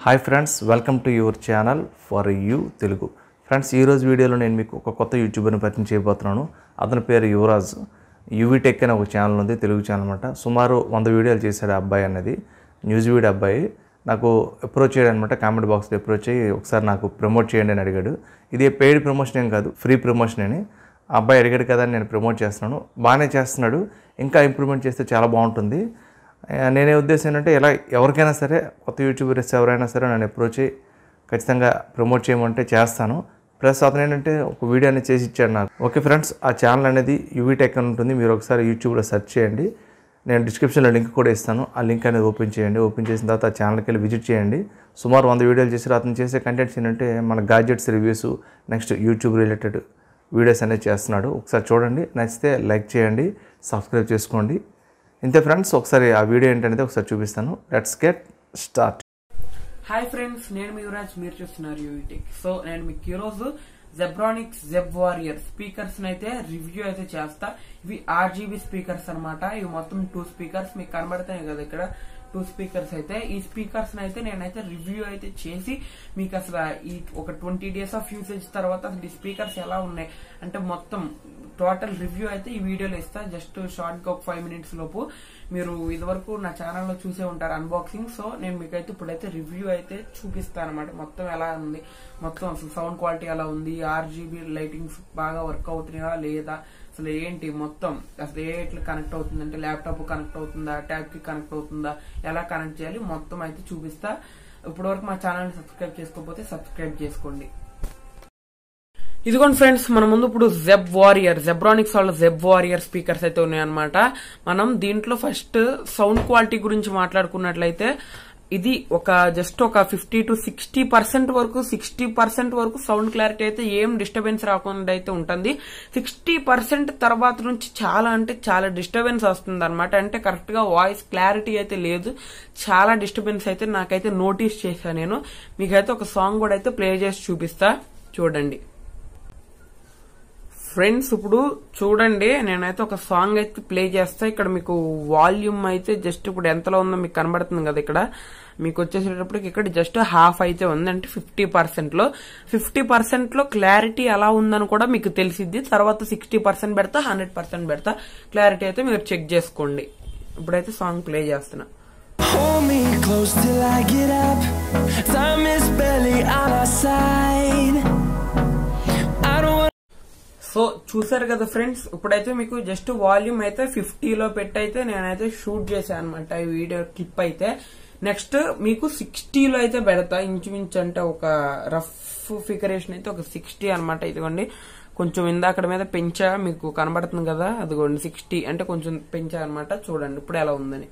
Hi friends welcome to your channel for you Telugu friends ఈరోజు వీడియోలో నేను మీకు ఒక కొత్త యూట్యూబర్ని పరిచయం చేయబోతున్నాను అతని పేరు యువరాజ్ యూవీటెక్ అనే ఒక ఛానల్ ఉంది తెలుగు ఛానల్ అనమాట సుమారు వంద వీడియోలు చేశాడు ఆ అబ్బాయి అనేది న్యూస్ వీడియో అబ్బాయి నాకు అప్రోచ్ చేయడం అనమాట కామెంట్ బాక్స్లో అప్రోచ్ అయ్యి ఒకసారి నాకు ప్రమోట్ చేయండి అని అడిగాడు ఇది పెయిడ్ ప్రమోషన్ ఏం కాదు ఫ్రీ ప్రమోషన్ అని ఆ అబ్బాయి అడిగాడు కదా అని నేను ప్రమోట్ చేస్తున్నాను బాగానే చేస్తున్నాడు ఇంకా ఇంప్రూవ్మెంట్ చేస్తే చాలా బాగుంటుంది ఆ, నేనే ఉద్దేశం ఏంటంటే ఇలా ఎవరికైనా సరే కొత్త యూట్యూబర్స్ ఎవరైనా సరే నన్ను అప్రోచ్ అయ్యి ఖచ్చితంగా ప్రమోట్ చేయమంటే చేస్తాను ప్లస్ అతను ఏంటంటే ఒక వీడియో అనేది చేసి ఇచ్చాడు నాకు ఓకే ఫ్రెండ్స్ ఆ ఛానల్ అనేది యూవీటెక్ అని ఉంటుంది మీరు ఒకసారి యూట్యూబ్లో సెర్చ్ చేయండి నేను డిస్క్రిప్షన్లో లింక్ కూడా ఇస్తాను ఆ లింక్ అనేది ఓపెన్ చేయండి ఓపెన్ చేసిన తర్వాత ఆ ఛానల్కి వెళ్ళి విజిట్ చేయండి సుమారు వంద వీడియోలు చేసి అతను చేసే కంటెంట్స్ ఏంటంటే మన gadgets reviews next YouTube related videos అనేది చేస్తున్నాడు ఒకసారి చూడండి నచ్చితే లైక్ చేయండి సబ్స్క్రైబ్ చేసుకోండి ఇంతే ఫ్రెండ్స్ ఒకసారి ఆ వీడియో ఏంటనేది ఒకసారి చూపిస్తాను let's get start hi friends నేను మీ యువరాజ్ మీరు చూస్తున్నారు యూటెక్ సో నేను మీకు ఈరోజు జెబ్రానిక్స్ జెబ్ వారియర్ స్పీకర్స్ అయితే రివ్యూ అయితే చేస్తా ఇవి ఆర్జీబీ స్పీకర్స్ అన్నమాట ఇవి మొత్తం టూ స్పీకర్స్ మీకు కనబడతాయి కదా ఇక్కడ టూ స్పీకర్స్ అయితే ఈ స్పీకర్స్ అయితే నేనైతే రివ్యూ అయితే చేసి మీకు అసలు ఈ ఒక ట్వంటీ డేస్ ఆఫ్ యూసేజ్ తర్వాత అసలు ఈ స్పీకర్స్ ఎలా ఉన్నాయి అంటే మొత్తం టోటల్ రివ్యూ అయితే ఈ వీడియోలో ఇస్తా జస్ట్ షార్ట్ గా ఒక ఫైవ్ మినిట్స్ లోపు మీరు ఇదివరకు నా ఛానల్లో చూసే ఉంటారు అన్బాక్సింగ్ సో నేను మీకైతే ఇప్పుడైతే రివ్యూ అయితే చూపిస్తాను అనమాట మొత్తం ఎలా ఉంది మొత్తం అసలు సౌండ్ క్వాలిటీ ఎలా ఉంది ఆర్జీబీ లైటింగ్స్ బాగా వర్క్ అవుతున్నాయా లేదా అసలు ఏంటి మొత్తం అసలు ఏ ఎట్లా కనెక్ట్ అవుతుంది అంటే ల్యాప్టాప్ కనెక్ట్ అవుతుందా ట్యాబ్ కి కనెక్ట్ అవుతుందా ఎలా కనెక్ట్ చేయాలి మొత్తం అయితే చూపిస్తా ఇప్పటివరకు మా ఛానల్ సబ్స్క్రైబ్ చేసుకోకపోతే సబ్స్క్రైబ్ చేసుకోండి ఇదిగోండి ఫ్రెండ్స్ మన ముందు ఇప్పుడు జెబ్ వారియర్ జెబ్రానిక్స్ వాళ్ళ జెబ్ వారియర్ స్పీకర్స్ అయితే ఉన్నాయన్నమాట మనం దీంట్లో ఫస్ట్ సౌండ్ క్వాలిటీ గురించి మాట్లాడుకున్నట్లయితే ఇది ఒక జస్ట్ ఒక ఫిఫ్టీ టు సిక్స్టీ పర్సెంట్ వరకు సిక్స్టీ పర్సెంట్ వరకు సౌండ్ క్లారిటీ అయితే ఏం డిస్టర్బెన్స్ రాకుండా అయితే ఉంటుంది సిక్స్టీ పర్సెంట్ తర్వాత నుంచి చాలా అంటే చాలా డిస్టర్బెన్స్ వస్తుంది అనమాట అంటే కరెక్ట్ గా వాయిస్ క్లారిటీ అయితే లేదు చాలా డిస్టర్బెన్స్ అయితే నాకైతే నోటీస్ చేశాను నేను మీకైతే ఒక సాంగ్ కూడా అయితే ప్లే చేసి చూపిస్తా చూడండి ఫ్రెండ్స్ ఇప్పుడు చూడండి నేనైతే ఒక సాంగ్ అయితే ప్లే చేస్తా ఇక్కడ మీకు వాల్యూమ్ అయితే జస్ట్ ఇప్పుడు ఎంతలో ఉందో మీకు కనబడుతుంది కదా ఇక్కడ మీకు వచ్చేసేటప్పటికి ఇక్కడ జస్ట్ హాఫ్ అయితే ఉంది అంటే ఫిఫ్టీ పర్సెంట్ లో ఫిఫ్టీ పర్సెంట్ లో క్లారిటీ ఎలా ఉందని కూడా మీకు తెలిసిద్ది తర్వాత సిక్స్టీ పర్సెంట్ పెడతా హండ్రెడ్ పర్సెంట్ పెడతా క్లారిటీ అయితే మీరు చెక్ చేసుకోండి ఇప్పుడైతే సాంగ్ ప్లే చేస్తున్నా Hold me close till I get up. Time is barely on our side. I don't want. So చూసారు కదా ఫ్రెండ్స్ ఇప్పుడైతే మీకు జస్ట్ వాల్యూమ్ అయితే ఫిఫ్టీలో పెట్టి అయితే నేనైతే షూట్ చేశాను అనమాట ఈ వీడియో క్లిప్ అయితే నెక్స్ట్ మీకు సిక్స్టీలో అయితే పెడతా ఇంచుమించు అంటే ఒక రఫ్ ఫిగరేషన్ అయితే ఒక సిక్స్టీ అనమాట ఇదిగోండి కొంచెం ఇందాకడ మీద పెంచా మీకు కనబడుతుంది కదా అదిగోండి సిక్స్టీ అంటే కొంచెం పెంచా అనమాట చూడండి ఇప్పుడు ఎలా ఉందని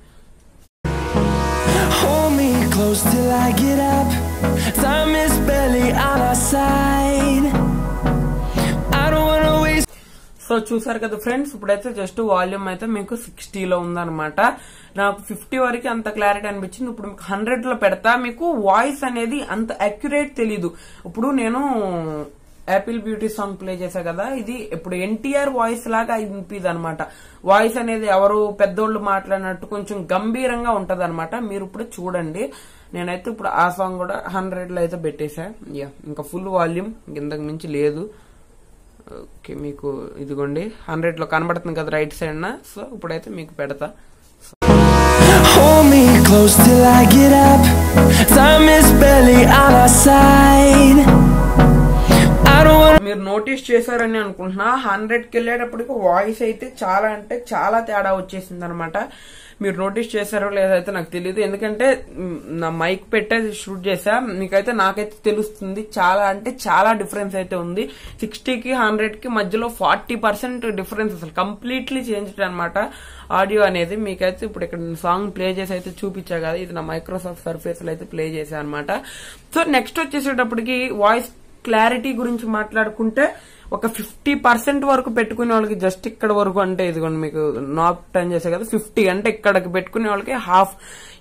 Hold me close till I get up. Time is barely on our side. I don't wanna waste. So చూసారు కదా ఫ్రెండ్స్ ఇప్పుడైతే జస్ట్ వాల్యూమ్ అయితే మీకు సిక్స్టీలో ఉందన్నమాట నాకు ఫిఫ్టీ వరకు అంత క్లారిటీ అనిపించింది ఇప్పుడు మీకు హండ్రెడ్ లో పెడతా మీకు వాయిస్ అనేది అంత అక్యురేట్ తెలీదు ఇప్పుడు నేను యాపిల్ బ్యూటీ సాంగ్ ప్లే చేశా కదా ఇది ఇప్పుడు ఎన్టీఆర్ వాయిస్ లాగా వినిపిది అనమాట వాయిస్ అనేది ఎవరు పెద్దోళ్ళు మాట్లాడినట్టు కొంచెం గంభీరంగా ఉంటది అనమాట మీరు ఇప్పుడు చూడండి నేనైతే ఇప్పుడు ఆ సాంగ్ కూడా హండ్రెడ్ లో అయితే పెట్టేశా యా ఇంకా ఫుల్ వాల్యూమ్ ఇంతకు మించి లేదు ఓకే మీకు ఇదిగోండి హండ్రెడ్ లో కనబడుతుంది కదా రైట్ సైడ్ నా సో ఇప్పుడైతే మీకు పెడతా Hold me close till I get up. Time is barely on our side. I don't wanna. మీరు నోటీస్ చేశారని అనుకుంటున్నా హండ్రెడ్ కి వెళ్ళేటప్పటికి వాయిస్ అయితే చాలా అంటే చాలా తేడా వచ్చేసింది అనమాట మీరు నోటీస్ చేశారో లేదైతే నాకు తెలియదు ఎందుకంటే మ్, నా మైక్ పెట్టేది షూట్ చేసా మీకైతే నాకైతే తెలుస్తుంది చాలా అంటే చాలా డిఫరెన్స్ అయితే ఉంది సిక్స్టీకి హండ్రెడ్ కి మధ్యలో ఫార్టీ పర్సెంట్ డిఫరెన్స్ అసలు కంప్లీట్లీ చేంజ్ అనమాట ఆడియో అనేది మీకైతే ఇప్పుడు ఇక్కడ సాంగ్ ప్లే చేసి అయితే చూపించా కదా ఇది నా మైక్రోసాఫ్ట్ సర్ఫేస్ లో అయితే ప్లే చేశా అనమాట సో నెక్స్ట్ వచ్చేసేటప్పటికి వాయిస్ క్లారిటీ గురించి మాట్లాడుకుంటే ఒక ఫిఫ్టీ పర్సెంట్ వరకు పెట్టుకునే వాళ్ళకి జస్ట్ ఇక్కడ వరకు అంటే ఇదిగోండి మీకు నాప్ టర్న్ చేసే కదా ఫిఫ్టీ అంటే ఇక్కడికి పెట్టుకునే వాళ్ళకి హాఫ్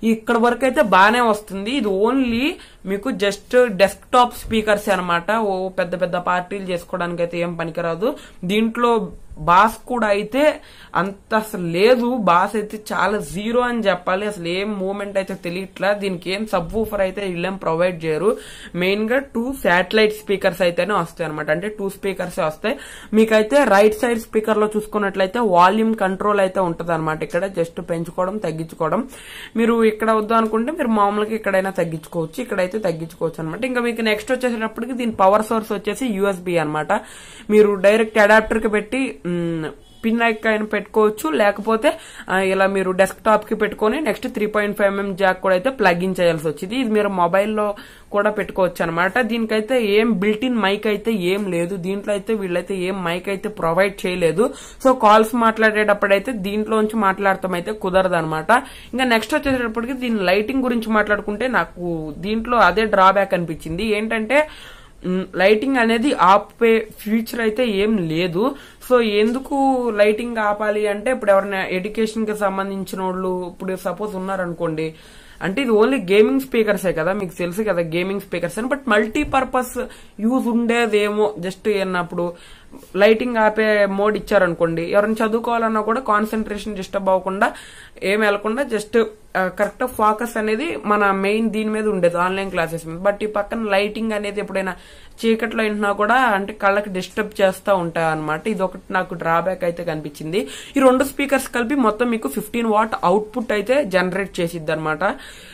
ఇక్కడ వరకు అయితే బాగానే వస్తుంది ఇది ఓన్లీ మీకు జస్ట్ డెస్క్ టాప్ స్పీకర్స్ అనమాట ఓ పెద్ద పెద్ద పార్టీలు చేసుకోవడానికి అయితే ఏం పనికిరాదు దీంట్లో బాస్ కూడా అయితే అంత అసలు లేదు బాస్ అయితే చాలా జీరో అని చెప్పాలి అసలు ఏం మూమెంట్ అయితే తెలియట్లా దీనికి ఏం సబ్ ఊఫర్ అయితే వీళ్ళేం ప్రొవైడ్ చేయరు మెయిన్ గా టూ శాటిలైట్ స్పీకర్స్ అయితేనే వస్తాయి అనమాట అంటే టూ స్పీకర్స్ వస్తాయి మీకైతే రైట్ సైడ్ స్పీకర్ లో చూసుకున్నట్లయితే వాల్యూమ్ కంట్రోల్ అయితే ఉంటది అనమాట ఇక్కడ జస్ట్ పెంచుకోవడం తగ్గించుకోవడం మీరు ఇక్కడ వద్దు అనుకుంటే మీరు మామూలుగా ఎక్కడైనా తగ్గించుకోవచ్చు ఇక్కడైతే తగ్గించుకోవచ్చు అనమాట ఇంకా మీకు నెక్స్ట్ వచ్చేసేటప్పటికి దీని పవర్ సోర్స్ వచ్చేసి యూఎస్బి అనమాట మీరు డైరెక్ట్ అడాప్టర్ కి పెట్టి మ్, పిన్ ఐక్ అయినా పెట్టుకోవచ్చు లేకపోతే ఆ, ఇలా మీరు డెస్క్ టాప్ కి పెట్టుకొని next three point five mm jack కూడా అయితే ప్లగ్ ఇన్ చేయాల్సి వచ్చింది ఇది మీరు మొబైల్లో కూడా పెట్టుకోవచ్చు అనమాట దీనికైతే ఏం బిల్ట్ ఇన్ మైక్ అయితే ఏం లేదు దీంట్లో అయితే వీళ్ళైతే ఏం మైక్ అయితే ప్రొవైడ్ చేయలేదు సో కాల్స్ మాట్లాడేటప్పుడు అయితే దీంట్లోంచి మాట్లాడటం అయితే కుదరదు అనమాట ఇంకా నెక్స్ట్ వచ్చేటప్పటికి దీని లైటింగ్ గురించి మాట్లాడుకుంటే నాకు దీంట్లో అదే డ్రాబ్యాక్ అనిపించింది ఏంటంటే మ్, లైటింగ్ అనేది ఆపే ఫ్యూచర్ అయితే ఏం లేదు సో ఎందుకు లైటింగ్ ఆపాలి అంటే ఇప్పుడు ఎవరైనా ఎడ్యుకేషన్ కి సంబంధించిన వాళ్ళు ఇప్పుడు సపోజ్ ఉన్నారనుకోండి అంటే ఇది ఓన్లీ గేమింగ్ స్పీకర్సే కదా మీకు తెలుసు కదా గేమింగ్ స్పీకర్స్ అని బట్ మల్టీపర్పస్ యూజ్ ఉండేదేమో జస్ట్ అన్నప్పుడు లైటింగ్ ఆపే మోడ్ ఇచ్చారనుకోండి ఎవరైనా చదువుకోవాలన్నా కూడా కాన్సన్ట్రేషన్ డిస్టర్బ్ అవ్వకుండా ఏం వెళ్లకుండా జస్ట్ కరెక్ట్ ఫోకస్ అనేది మన మెయిన్ దీని మీద ఉండేది ఆన్లైన్ క్లాసెస్ మీద బట్ ఈ పక్కన లైటింగ్ అనేది ఎప్పుడైనా చీకట్లో వింటున్నా కూడా అంటే కళ్ళకి డిస్టర్బ్ చేస్తూ ఉంటాయి అనమాట ఇది ఒకటి నాకు డ్రాబ్యాక్ అయితే కనిపించింది ఈ రెండు స్పీకర్స్ కలిపి మొత్తం మీకు ఫిఫ్టీన్ వాట్ అవుట్పుట్ అయితే జనరేట్ చేసిద్ది అనమాట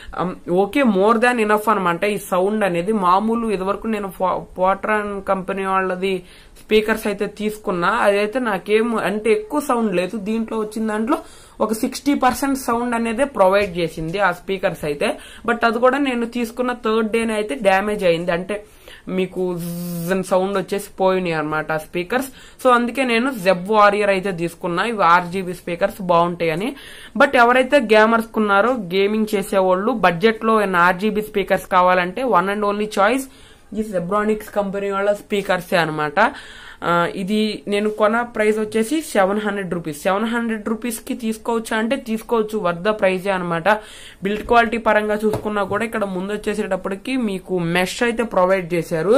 ఓకే మోర్ దాన్ ఇనఫ్ అనమాట ఈ సౌండ్ అనేది మామూలు ఇదివరకు నేను పోట్రాన్ కంపెనీ వాళ్ళది స్పీకర్స్ అయితే తీసుకున్నా అదైతే నాకేం అంటే ఎక్కువ సౌండ్ లేదు దీంట్లో వచ్చిన దాంట్లో ఒక సిక్స్టీ పర్సెంట్ సౌండ్ అనేది ప్రొవైడ్ చేసింది ఆ స్పీకర్స్ అయితే బట్ అది కూడా నేను తీసుకున్న థర్డ్ డేనే అయితే డ్యామేజ్ అయింది అంటే మీకు సౌండ్ వచ్చేసి పోయినాయి అనమాట ఆ స్పీకర్స్ సో అందుకే నేను జెబ్ వారియర్ అయితే తీసుకున్నా ఇవి ఆర్జీబీ స్పీకర్స్ బాగుంటాయని బట్ ఎవరైతే గేమర్స్ కున్నారో గేమింగ్ చేసేవాళ్ళు బడ్జెట్ లో ఆర్జీబీ స్పీకర్స్ కావాలంటే వన్ అండ్ ఓన్లీ చాయిస్ ఈ జెబ్రానిక్స్ కంపెనీ వాళ్ళ స్పీకర్సే అనమాట ఇది నేను కొన్న ప్రైస్ వచ్చేసి seven hundred rupees seven hundred rupees కి తీసుకోవచ్చు అంటే తీసుకోవచ్చు వర్ద ప్రైజే అనమాట బిల్డ్ క్వాలిటీ పరంగా చూసుకున్నా కూడా ఇక్కడ ముందు వచ్చేసేటప్పటికి మీకు మెష్ అయితే ప్రొవైడ్ చేశారు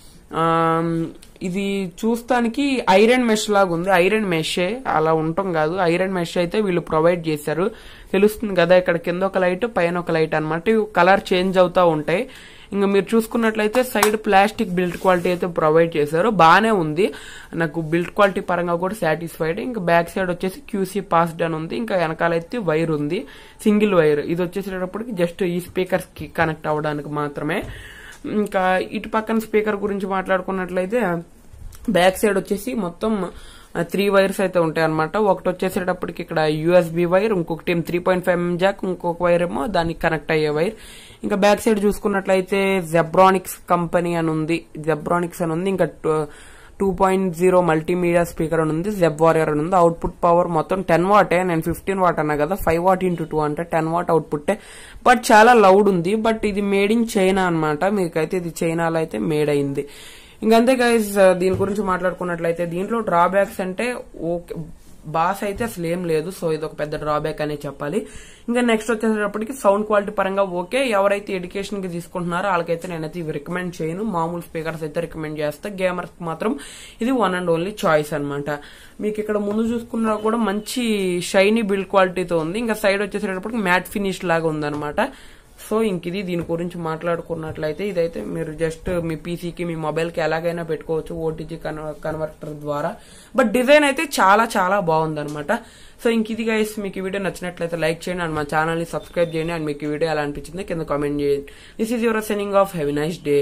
ఆమ్, ఇది చూస్తానికి ఐరన్ మెష్ లాగా ఉంది ఐరన్ మెషే అలా ఉండటం కాదు ఐరన్ మెష్ అయితే వీళ్ళు ప్రొవైడ్ చేశారు తెలుస్తుంది కదా ఇక్కడ కింద ఒక లైట్ పైన ఒక లైట్ అనమాట ఇవి కలర్ చేంజ్ అవుతా ఉంటాయి ఇంకా మీరు చూసుకున్నట్లయితే సైడ్ ప్లాస్టిక్ బిల్డ్ క్వాలిటీ అయితే ప్రొవైడ్ చేశారు బాగానే ఉంది నాకు బిల్డ్ క్వాలిటీ పరంగా కూడా సాటిస్ఫైడ్ ఇంకా బ్యాక్ సైడ్ వచ్చేసి క్యూసీ పాస్డ్ అని ఉంది ఇంకా వెనకాలైతే వైర్ ఉంది సింగిల్ వైర్ ఇది వచ్చేసేటప్పటికి జస్ట్ ఈ స్పీకర్స్ కి కనెక్ట్ అవ్వడానికి మాత్రమే ఇంకా ఇటు పక్కన స్పీకర్ గురించి మాట్లాడుకున్నట్లయితే బ్యాక్ సైడ్ వచ్చేసి మొత్తం త్రీ వైర్స్ అయితే ఉంటాయి అనమాట ఒకటి వచ్చేసేటప్పటికి ఇక్కడ యూఎస్బి వైర్ ఇంకొకటి ఏం త్రీ పాయింట్ ఫైవ్ జాక్ ఇంకొక వైర్ ఏమో దానికి కనెక్ట్ అయ్యే వైర్ ఇంకా బ్యాక్ సైడ్ చూసుకున్నట్లయితే జెబ్రానిక్స్ కంపెనీ అని ఉంది జెబ్రానిక్స్ అని ఉంది ఇంకా two point zero multimedia speaker అని ఉంది జెబ్ వారియర్ అని ఉంది అవుట్పుట్ పవర్ మొత్తం టెన్ వాటే నేను ఫిఫ్టీన్ వాట్ అన్నా కదా ఫైవ్ వాట్ ఇంటూ టూ అంటే టెన్ వాట్ అవుట్పుట్ బట్ చాలా లౌడ్ ఉంది బట్ ఇది మేడ్ ఇన్ చైనా అనమాట మీకైతే ఇది చైనాలో అయితే మేడ్ అయింది ఇంకంతే గైజ్ దీని గురించి మాట్లాడుకున్నట్లయితే దీంట్లో డ్రాబ్యాక్స్ అంటే ఓకే బాస్ అయితే అసలు ఏం లేదు సో ఇది ఒక పెద్ద డ్రాబ్యాక్ అనే చెప్పాలి ఇంకా నెక్స్ట్ వచ్చేటప్పటికి సౌండ్ క్వాలిటీ పరంగా ఓకే ఎవరైతే ఎడ్యుకేషన్ కి తీసుకుంటున్నారో వాళ్ళకైతే నేనైతే ఇవి రికమెండ్ చేయను మామూలు స్పీకర్స్ అయితే రికమెండ్ చేస్తా గేమర్స్ మాత్రం ఇది వన్ అండ్ ఓన్లీ చాయిస్ అన్నమాట మీకు ఇక్కడ ముందు చూసుకున్నా కూడా మంచి షైనీ బిల్డ్ క్వాలిటీతో ఉంది ఇంకా సైడ్ వచ్చేసేటప్పటికి మ్యాట్ ఫినిష్ లాగా ఉందన్నమాట సో ఇంక ఇది దీని గురించి మాట్లాడుకున్నట్లయితే ఇదైతే మీరు జస్ట్ మీ పీసీకి మీ మొబైల్కి ఎలాగైనా పెట్టుకోవచ్చు ఓటీజీ కన్వర్టర్ ద్వారా బట్ డిజైన్ అయితే చాలా చాలా బాగుందన్నమాట సో ఇంక ఇది గైస్ మీకు ఈ వీడియో నచ్చినట్లయితే లైక్ చేయండి అండ్ మా ఛానల్ని సబ్స్క్రైబ్ చేయండి అండ్ మీకు ఈ వీడియో ఎలా అనిపించింది కింద కామెంట్ చేయండి this is your signing off have nice day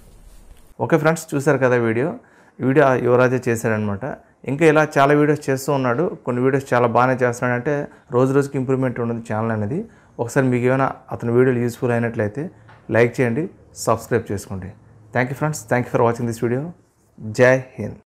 okay friends చూశారు కదా వీడియో ఈ వీడియో యువరాజే చేశాడనమాట ఇంకా ఇలా చాలా వీడియోస్ చేస్తూ ఉన్నాడు కొన్ని వీడియోస్ చాలా బాగానే చేస్తున్నాడంటే రోజు రోజుకి ఇంప్రూవ్మెంట్ ఉన్నది ఛానల్ అనేది ఒకసారి మీకు ఏమైనా అతని వీడియోలు యూస్ఫుల్ అయినట్లయితే లైక్ చేయండి సబ్స్క్రైబ్ చేసుకోండి thank you friends thank you for watching this video Jai Hind